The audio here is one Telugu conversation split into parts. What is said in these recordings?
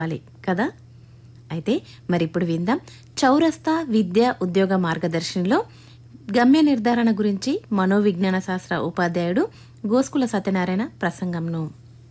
అలి కదా అయితే మరి ఇప్పుడు విందాం చౌరస్తా విద్య ఉద్యోగ మార్గదర్శినిలో గమ్య నిర్ధారణ గురించి మనోవిజ్ఞాన శాస్త్ర ఉపాధ్యాయుడు గోస్కుల సత్యనారాయణ ప్రసంగంను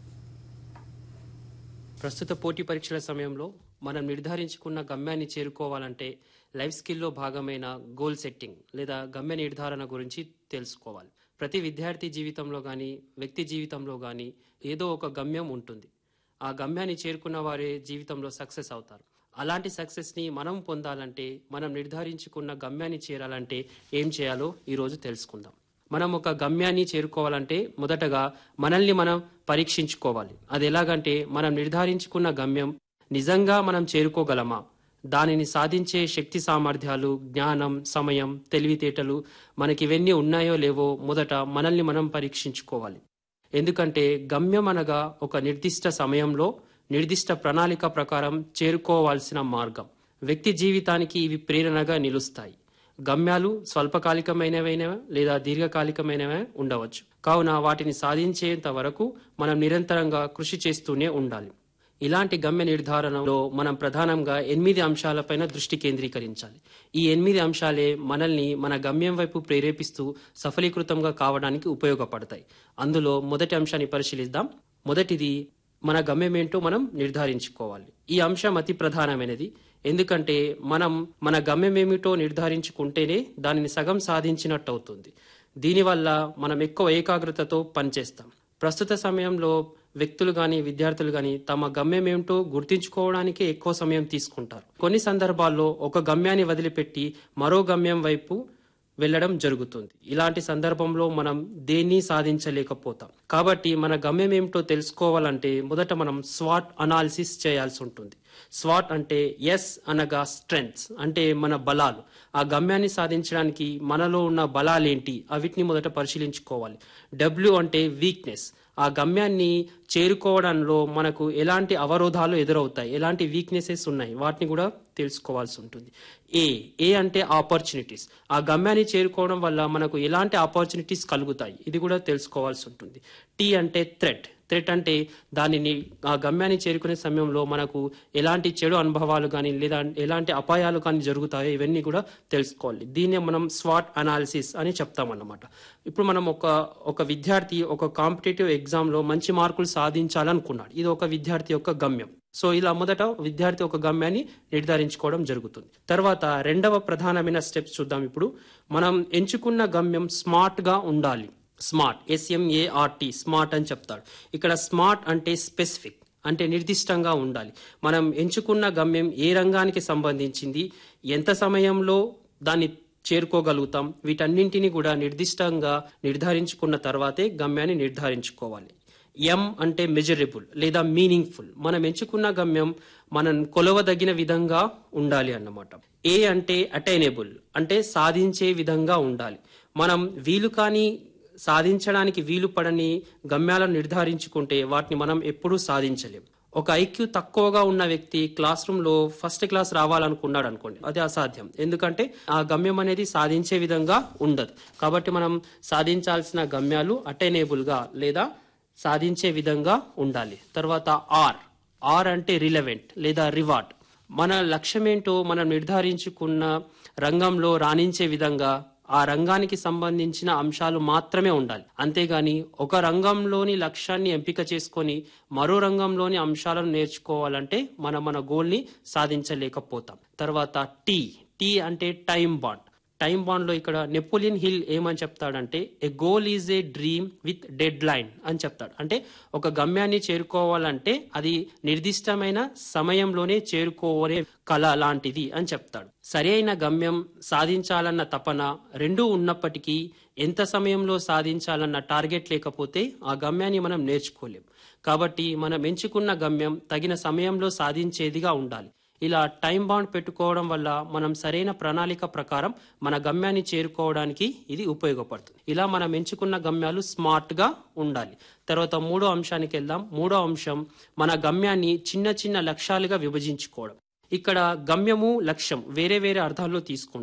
ప్రస్తుత పోటీ పరీక్షల సమయంలో మనం నిర్ధారించుకున్న గమ్యాన్ని చేరుకోవాలంటే లైఫ్ స్కిల్లో భాగమైన గోల్ సెట్టింగ్ లేదా గమ్య నిర్ధారణ గురించి తెలుసుకోవాలి ప్రతి విద్యార్థి జీవితంలో కానీ వ్యక్తి జీవితంలో కానీ ఏదో ఒక గమ్యం ఉంటుంది ఆ గమ్యాన్ని చేరుకున్న వారే జీవితంలో సక్సెస్ అవుతారు అలాంటి సక్సెస్ని మనం పొందాలంటే మనం నిర్ధారించుకున్న గమ్యాన్ని చేరాలంటే ఏం చేయాలో ఈరోజు తెలుసుకుందాం మనం ఒక గమ్యాన్ని చేరుకోవాలంటే మొదటగా మనల్ని మనం పరీక్షించుకోవాలి అది ఎలాగంటే మనం నిర్ధారించుకున్న గమ్యం నిజంగా మనం చేరుకోగలమా దానిని సాధించే శక్తి సామర్థ్యాలు జ్ఞానం సమయం తెలివితేటలు మనకి ఇవన్నీ ఉన్నాయో లేవో మొదట మనల్ని మనం పరీక్షించుకోవాలి ఎందుకంటే గమ్యం అనగా ఒక నిర్దిష్ట సమయంలో నిర్దిష్ట ప్రణాళిక ప్రకారం చేరుకోవాల్సిన మార్గం వ్యక్తి జీవితానికి ఇవి ప్రేరణగా నిలుస్తాయి గమ్యాలు స్వల్పకాలికమైనవైన లేదా దీర్ఘకాలికమైనవే ఉండవచ్చు కావున వాటిని సాధించేంత వరకు మనం నిరంతరంగా కృషి చేస్తూనే ఉండాలి ఇలాంటి గమ్య నిర్ధారణలో మనం ప్రధానంగా ఎనిమిది అంశాలపైన దృష్టి కేంద్రీకరించాలి ఈ ఎనిమిది అంశాలే మనల్ని మన గమ్యం వైపు ప్రేరేపిస్తూ సఫలీకృతంగా కావడానికి ఉపయోగపడతాయి అందులో మొదటి అంశాన్ని పరిశీలిద్దాం మొదటిది మన గమ్యం ఏంటో మనం నిర్ధారించుకోవాలి ఈ అంశం అతి ప్రధానమైనది ఎందుకంటే మనం మన గమ్యం ఏమిటో నిర్ధారించుకుంటేనే దానిని సగం సాధించినట్టు అవుతుంది దీనివల్ల మనం ఎక్కువ ఏకాగ్రతతో పనిచేస్తాం ప్రస్తుత సమయంలో వ్యక్తులు కానీ విద్యార్థులు కానీ తమ గమ్యం ఏమిటో గుర్తించుకోవడానికే ఎక్కువ సమయం తీసుకుంటారు కొన్ని సందర్భాల్లో ఒక గమ్యాన్ని వదిలిపెట్టి మరో గమ్యం వైపు వెళ్ళడం జరుగుతుంది ఇలాంటి సందర్భంలో మనం దేన్ని సాధించలేకపోతాం కాబట్టి మన గమ్యం ఏమిటో తెలుసుకోవాలంటే మొదట మనం స్వాట్ అనాలిసిస్ చేయాల్సి ఉంటుంది స్వాట్ అంటే ఎస్ అనగా స్ట్రెంగ్స్ అంటే మన బలాలు ఆ గమ్యాన్ని సాధించడానికి మనలో ఉన్న బలాలేంటి అవిటిని మొదట పరిశీలించుకోవాలి డబ్ల్యూ అంటే వీక్నెస్ ఆ గమ్యాన్ని చేరుకోవడంలో మనకు ఎలాంటి అవరోధాలు ఎదురవుతాయి ఎలాంటి వీక్నెసెస్ ఉన్నాయి వాటిని కూడా తెలుసుకోవాల్సి ఉంటుంది ఏ ఏ అంటే ఆపర్చునిటీస్ ఆ గమ్యాన్ని చేరుకోవడం వల్ల మనకు ఎలాంటి ఆపర్చునిటీస్ కలుగుతాయి ఇది కూడా తెలుసుకోవాల్సి ఉంటుంది టీ అంటే థ్రెట్ థ్రెట్ అంటే దానిని ఆ గమ్యాన్ని చేరుకునే సమయంలో మనకు ఎలాంటి చెడు అనుభవాలు కానీ లేదా ఎలాంటి అపాయాలు కానీ జరుగుతాయో ఇవన్నీ కూడా తెలుసుకోవాలి దీన్నే మనం స్వాట్ అనాలిసిస్ అని చెప్తామన్నమాట ఇప్పుడు మనం ఒక ఒక విద్యార్థి ఒక కాంపిటేటివ్ ఎగ్జామ్లో మంచి మార్కులు సాధించాలనుకున్నాడు ఇది ఒక విద్యార్థి యొక్క గమ్యం సో ఇలా మొదట విద్యార్థి ఒక గమ్యాన్ని నిర్ధారించుకోవడం జరుగుతుంది తర్వాత రెండవ ప్రధానమైన స్టెప్స్ చూద్దాం ఇప్పుడు మనం ఎంచుకున్న గమ్యం స్మార్ట్ గా ఉండాలి స్మార్ట్ ఎస్ఎంఏఆర్టీ స్మార్ట్ అని చెప్తాడు ఇక్కడ స్మార్ట్ అంటే స్పెసిఫిక్ అంటే నిర్దిష్టంగా ఉండాలి మనం ఎంచుకున్న గమ్యం ఏ రంగానికి సంబంధించింది ఎంత సమయంలో దాన్ని చేరుకోగలుగుతాం వీటన్నింటినీ కూడా నిర్దిష్టంగా నిర్ధారించుకున్న తర్వాతే గమ్యాన్ని నిర్ధారించుకోవాలి ఎం అంటే మెజరబుల్ లేదా మీనింగ్ఫుల్ మనం ఎంచుకున్న గమ్యం మనం కొలవదగిన విధంగా ఉండాలి అన్నమాట ఏ అంటే అటైనబుల్ అంటే సాధించే విధంగా ఉండాలి మనం వీలు కాని సాధించడానికి వీలు పడని గమ్యాలను నిర్ధారించుకుంటే వాటిని మనం ఎప్పుడూ సాధించలేం ఒక ఐక్యూ తక్కువగా ఉన్న వ్యక్తి క్లాస్ రూమ్ లో ఫస్ట్ క్లాస్ రావాలనుకున్నాడు అనుకోండి అది అసాధ్యం ఎందుకంటే ఆ గమ్యం అనేది సాధించే విధంగా ఉండదు కాబట్టి మనం సాధించాల్సిన గమ్యాలు అటైనేబుల్ గా లేదా సాధించే విధంగా ఉండాలి తర్వాత ఆర్ ఆర్ అంటే రిలవెంట్ లేదా రివార్డ్ మన లక్ష్యం ఏంటో మనం నిర్ధారించుకున్న రంగంలో రాణించే విధంగా ఆ రంగానికి సంబంధించిన అంశాలు మాత్రమే ఉండాలి అంతేగాని ఒక రంగంలోని లక్ష్యాన్ని ఎంపిక చేసుకొని మరో రంగంలోని అంశాలను నేర్చుకోవాలంటే మనం మన గోల్ని సాధించలేకపోతాం తర్వాత టీ టీ అంటే టైం బాండ్ టైం బాండ్ లో ఇక్కడ నెపోలియన్ హిల్ ఏమని చెప్తాడంటే a goal is a dream with deadline అని చెప్తాడు అంటే ఒక గమ్యాన్ని చేరుకోవాలంటే అది నిర్దిష్టమైన సమయంలోనే చేరుకోవరే కళ లాంటిది అని చెప్తాడు సరి అయిన గమ్యం సాధించాలన్న తపన రెండూ ఉన్నప్పటికీ ఎంత సమయంలో సాధించాలన్న టార్గెట్ లేకపోతే ఆ గమ్యాన్ని మనం నేర్చుకోలేం కాబట్టి మనం ఎంచుకున్న గమ్యం తగిన సమయంలో సాధించేదిగా ఉండాలి ఇలా టైం బాండ్ పెట్టుకోవడం వల్ల మనం సరైన ప్రణాళిక ప్రకారం మన గమ్యాన్ని చేరుకోవడానికి ఇది ఉపయోగపడుతుంది ఇలా మనం ఎంచుకున్న గమ్యాలు స్మార్ట్ గా ఉండాలి తర్వాత మూడో అంశానికి వెళ్దాం మూడో అంశం మన గమ్యాన్ని చిన్న చిన్న లక్ష్యాలుగా విభజించుకోవడం ఇక్కడ గమ్యము లక్ష్యం వేరే వేరే అర్థాల్లో తీసుకుంటాం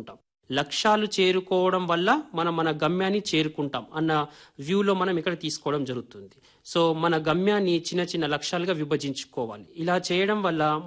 లక్ష్యాలు చేరుకోవడం వల్ల మనం మన గమ్యాన్ని చేరుకుంటాం అన్న వ్యూలో మనం ఇక్కడ తీసుకోవడం జరుగుతుంది సో మన గమ్యాన్ని చిన్న చిన్న లక్ష్యాలుగా విభజించుకోవాలి ఇలా చేయడం వల్ల